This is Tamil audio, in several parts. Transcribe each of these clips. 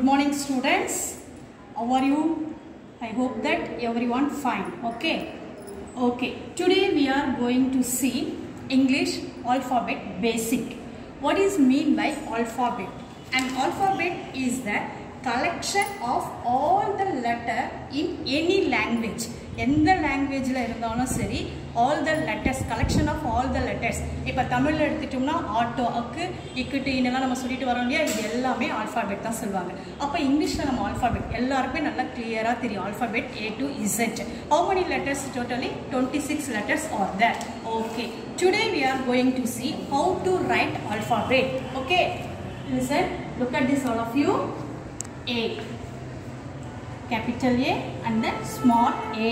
morning students how are you i hope that everyone fine okay okay today we are going to see english alphabet basic what is mean by alphabet an alphabet is the collection of all the letter in any language எந்த லாங்குவேஜில் இருந்தாலும் சரி all the letters collection of all the letters இப்போ தமிழில் எடுத்துட்டோம்னா ஆட்டோ அக்கு இக்குட்டு இன்னெல்லாம் நம்ம சொல்லிட்டு வரோம் இல்லையா இது எல்லாமே ஆல்ஃபாபெட் தான் சொல்லுவாங்க அப்போ இங்கிலீஷில் நம்ம ஆல்ஃபாபெட் எல்லாருக்குமே நல்லா கிளியராக தெரியும் alphabet A to Z how many letters totally twenty six letters are that okay today we are going to see how to write alphabet okay listen look at this all of you A capital A and then small a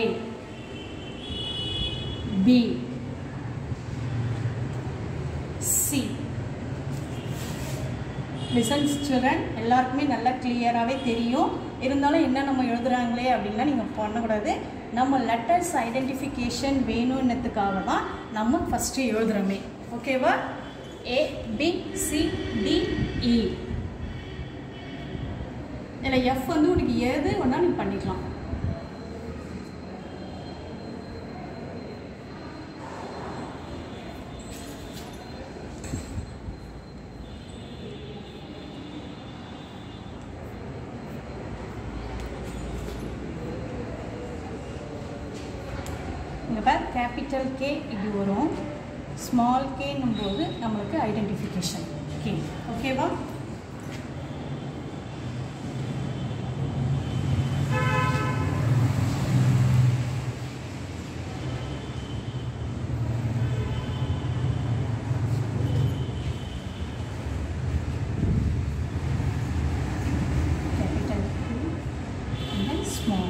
B C listen children எல்லாருக்குமே நல்லா கிளியராகவே தெரியும் இருந்தாலும் என்ன நம்ம எழுதுறாங்களே அப்படின்லாம் நீங்கள் பண்ணக்கூடாது நம்ம லெட்டர்ஸ் ஐடென்டிஃபிகேஷன் வேணும்னதுக்காக தான் நம்ம ஃபஸ்ட்டு எழுதுகிறோமே ஓகேவா A B C D E இதில் எஃப் வந்து உனக்கு எது வேணால் நீ பண்ணிக்கலாம் இங்கே பார் கேபிட்டல் கே இப்படி வரும் ஸ்மால் கேன்னும் போது நம்மளுக்கு ஐடென்டிஃபிகேஷன் கே ஓகேவா capital Q and then small.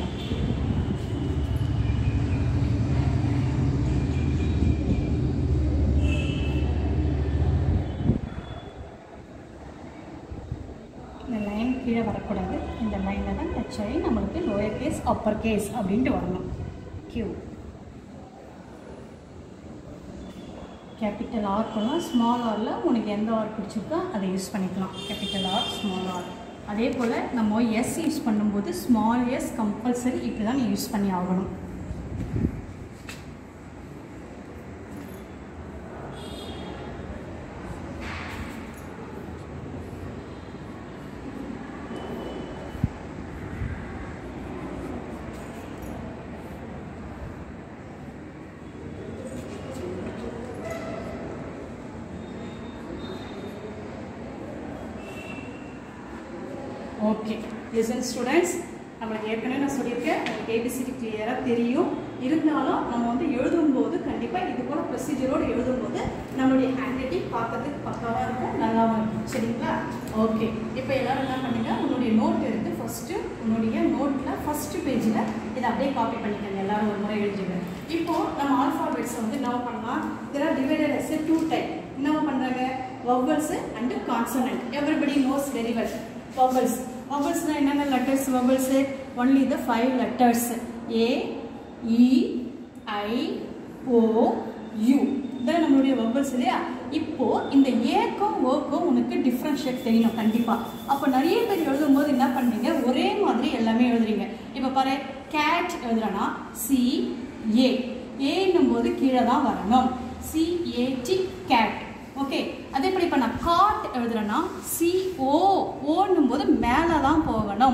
இந்த லைன் கீழே வரக்கூடாது இந்த லைனில் தான் டச் ஆகி நம்மளுக்கு லோயர் கேஸ் அப்பர் கேஸ் அப்படின்ட்டு வரணும் கியூ கேபிட்டல் ஆர் பண்ணலாம் ஸ்மால் ஆரில் உனக்கு எந்த ஆர் பிடிச்சிருக்கோ அதை யூஸ் பண்ணிக்கலாம் கேபிட்டல் ஆர் ஸ்மால் ஆர் அதே போல் நம்ம எஸ் யூஸ் பண்ணும்போது ஸ்மால் எஸ் கம்பல்சரி இப்படி தான் நீ யூஸ் பண்ணி ஆகணும் ஓகே லிசன் ஸ்டூடெண்ட்ஸ் நம்மளுக்கு ஏற்கனவே நான் சொல்லியிருக்கேன் உங்களுக்கு ஏபிசிடி கிளியராக தெரியும் இருந்தாலும் நம்ம வந்து எழுதும்போது கண்டிப்பாக இது போல் ப்ரொசீஜரோடு எழுதும்போது நம்மளுடைய ஹேண்ட் ரைட்டிங் பார்க்கறதுக்கு பக்காவாக இருக்கும் நல்லாவும் இருக்கும் சரிங்களா ஓகே இப்போ எல்லோரும் என்ன பண்ணுங்க உன்னுடைய நோட் எடுத்து ஃபஸ்ட்டு உன்னுடைய நோட்டில் ஃபஸ்ட்டு பேஜில் இதை அப்படியே காப்பி பண்ணிக்கோங்க எல்லாரும் ஒரு முறை எழுதுங்க இப்போது நம்ம ஆல்ஃபாபெட்ஸை வந்து என்ன பண்ணலாம் இதெல்லாம் டிவைடட் எஸ் டூ டைப் என்ன பண்ணுறாங்க vowels and consonant everybody knows very well vowels vowels na என்னென்ன letters vowels only the five letters a e i o u இதான் நம்மளுடைய vowels இல்லையா இப்போ இந்த ஏக்கும் ஓக்கும் உனக்கு டிஃப்ரென்ஷியேட் தெரியணும் கண்டிப்பா அப்போ நிறைய பேர் எழுதும் போது என்ன பண்றீங்க ஒரே மாதிரி எல்லாமே எழுதுறீங்க இப்போ பாரு கேட் எழுதுறனா சி ஏ ஏன்னும் போது கீழே தான் வரணும் C A T cat okay அதே எப்படி இப்போ நான் காட் எழுதுறேன்னா சிஓ ஓன்னும் போது மேலே தான் போகணும்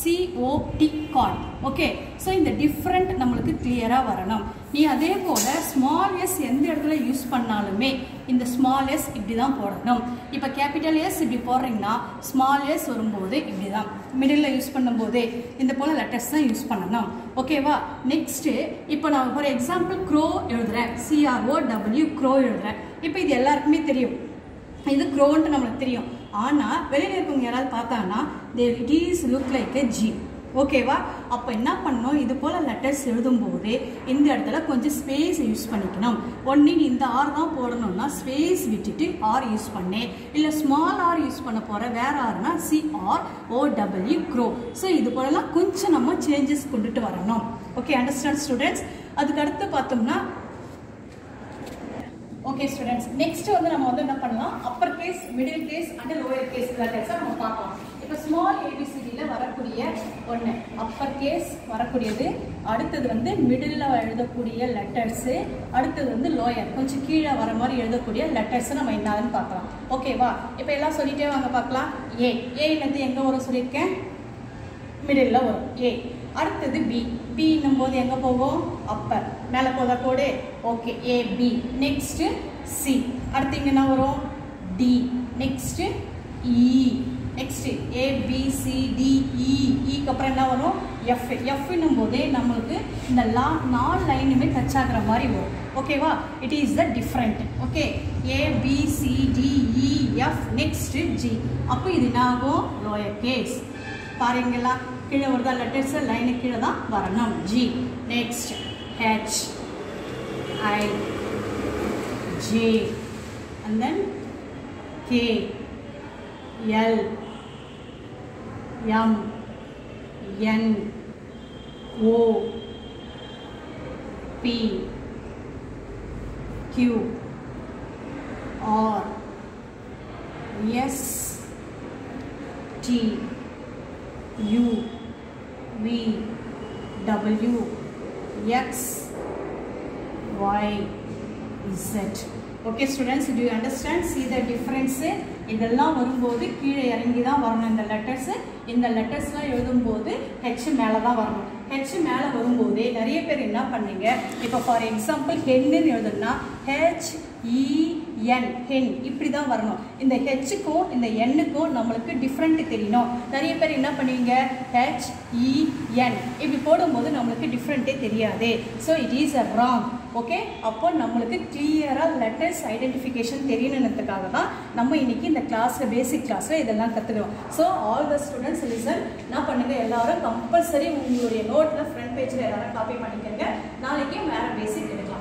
சிஓடி காட் ஓகே ஸோ இந்த டிஃப்ரெண்ட் நம்மளுக்கு கிளியராக வரணும் நீ அதே போல் ஸ்மால் எஸ் எந்த இடத்துல யூஸ் பண்ணாலுமே இந்த ஸ்மால் எஸ் இப்படி தான் போடணும் இப்போ கேபிட்டல் எஸ் இப்படி போடுறீங்கன்னா ஸ்மால் எஸ் வரும்போது இப்படி தான் மிடில் யூஸ் பண்ணும்போது இந்த போல் லெட்டர்ஸ் தான் யூஸ் பண்ணணும் ஓகேவா நெக்ஸ்ட்டு இப்போ நான் ஃபார் எக்ஸாம்பிள் க்ரோ எழுதுறேன் சிஆர்ஓ டபிள்யூ க்ரோ எழுதுறேன் இப்போ இது எல்லாருக்குமே தெரியும் இது க்ரோன்ட்டு நம்மளுக்கு தெரியும் ஆனால் வெளியில் இருக்கவங்க யாராவது பார்த்தாங்கன்னா they it is look like a G ஓகேவா அப்போ என்ன பண்ணணும் இது போல் லெட்டர்ஸ் எழுதும்போது இந்த இடத்துல கொஞ்சம் ஸ்பேஸ் யூஸ் பண்ணிக்கணும் ஒன்று நீ இந்த ஆர் தான் போடணும்னா ஸ்பேஸ் விட்டுட்டு ஆர் யூஸ் பண்ணு இல்லை ஸ்மால் ஆர் யூஸ் பண்ண போகிற வேற ஆர்னா C R O W crow so இது போலலாம் கொஞ்சம் நம்ம சேஞ்சஸ் கொண்டுட்டு வரணும் ஓகே அண்டர்ஸ்டாண்ட் ஸ்டூடெண்ட்ஸ் அதுக்கு அடுத்து பார்த்தோம்னா ஓகே ஸ்டூடெண்ட்ஸ் நெக்ஸ்ட் வந்து நம்ம வந்து என்ன பண்ணலாம் upper case middle case and lower case லெட்டர்ஸை நம்ம பார்க்கலாம் இப்போ ஸ்மால் ஏபிசிடியில் எழுதக்கூடிய ஒன்று அப்பர் கேஸ் வரக்கூடியது அடுத்தது வந்து மிடில் எழுதக்கூடிய லெட்டர்ஸு அடுத்தது வந்து லோயர் கொஞ்சம் கீழே வர மாதிரி எழுதக்கூடிய லெட்டர்ஸை நம்ம என்னதுன்னு பார்க்கலாம் ஓகேவா இப்போ எல்லாம் சொல்லிட்டே வாங்க பார்க்கலாம் ஏ ஏ என்னது எங்கே வரும் சொல்லியிருக்கேன் மிடில் வரும் ஏ அடுத்தது பி பின்னும் போது எங்கே போகும் அப்பர் மேலே போதா கோடு okay A B next C அடுத்து இங்கே என்ன வரும் D next E next A B C D E இக்கு அப்புறம் என்ன வரும் எஃப் எஃப்னும் போதே நம்மளுக்கு இந்த லா நாலு லைனுமே டச் ஆகுற மாதிரி வரும் ஓகேவா it is the different okay A B C D E F next G அப்போ இது என்ன ஆகும் லோயர் கேஸ் பாருங்களா கீழே வருதா லெட்டர்ஸ் லைனு கீழே தான் வரணும் G next H I J and then K L M N O P Q R S T U V W X Y Z okay students do you understand see the difference இதெல்லாம் வரும்போது கீழே இறங்கி தான் வரணும் இந்த லெட்டர்ஸ் இந்த லெட்டர்ஸ்லாம் எழுதும்போது ஹெச் மேலே தான் வரணும் ஹெச் மேலே வரும்போதே நிறைய பேர் என்ன பண்ணீங்க இப்போ ஃபார் எக்ஸாம்பிள் ஹென்னு எழுதுனா ஹெச் இஎன் ஹென் இப்படி தான் வரணும் இந்த ஹெச்சுக்கும் இந்த எண்ணுக்கும் நம்மளுக்கு டிஃப்ரெண்ட் தெரியணும் நிறைய பேர் என்ன பண்ணுவீங்க ஹெச் இஎன் இப்படி போடும்போது நம்மளுக்கு டிஃப்ரெண்ட்டே தெரியாது so it is a wrong okay அப்போ நம்மளுக்கு கிளியராக லெட்டர்ஸ் ஐடென்டிஃபிகேஷன் தெரியணுன்றதுக்காக தான் நம்ம இன்னைக்கு இந்த கிளாஸில் பேசிக் கிளாஸில் இதெல்லாம் கற்றுக்கிறோம் so all the students listen என்ன பண்ணுங்க எல்லாரும் கம்பல்சரி உங்களுடைய நோட்டில் ஃப்ரண்ட் பேஜில் எல்லாரும் காப்பி பண்ணிக்கோங்க நாளைக்கு வேறு பேசிக் எடுக்கலாம்